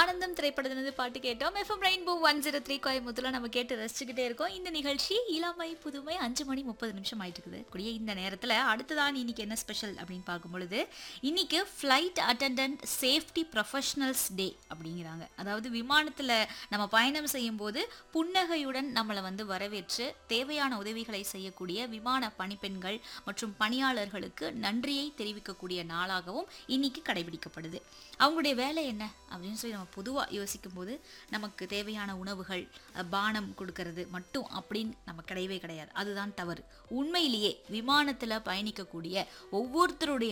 ஆனந்தம் திரைப்படத்திலிருந்து பாட்டு கேட்டோம் FM rainbow one zero three கோயம்புத்தூர்ல நம்ம கேட்டு ரசிச்சுக்கிட்டே இருக்கோம் இந்த நிகழ்ச்சி இளமை புதுமை அஞ்சு மணி முப்பது நிமிஷம் ஆயிட்டு இருக்குது கூடிய இந்த நேரத்தில் அடுத்ததான் இன்னைக்கு என்ன ஸ்பெஷல் அப்படின்னு பார்க்கும் பொழுது இன்னைக்கு flight attendant safety professionals day அப்படிங்கிறாங்க அதாவது விமானத்தில் நம்ம பயணம் செய்யும் போது புன்னகையுடன் நம்மளை வந்து வரவேற்று தேவையான உதவிகளை செய்யக்கூடிய விமான பணிப்பெண்கள் மற்றும் பணியாளர்களுக்கு நன்றியை தெரிவிக்கக்கூடிய நாளாகவும் இன்னைக்கு கடைபிடிக்கப்படுது அவங்களுடைய வேலை என்ன அப்படின்னு சொல்லி நம்ம பொதுவாக யோசிக்கும் போது நமக்கு தேவையான உணவுகள் அஹ், பானம் கொடுக்கறது மட்டும் அப்படின்னு நம்ம கிடையவே கிடையாது அதுதான் தவறு உண்மையிலேயே விமானத்தில் பயணிக்கக்கூடிய ஒவ்வொருத்தருடைய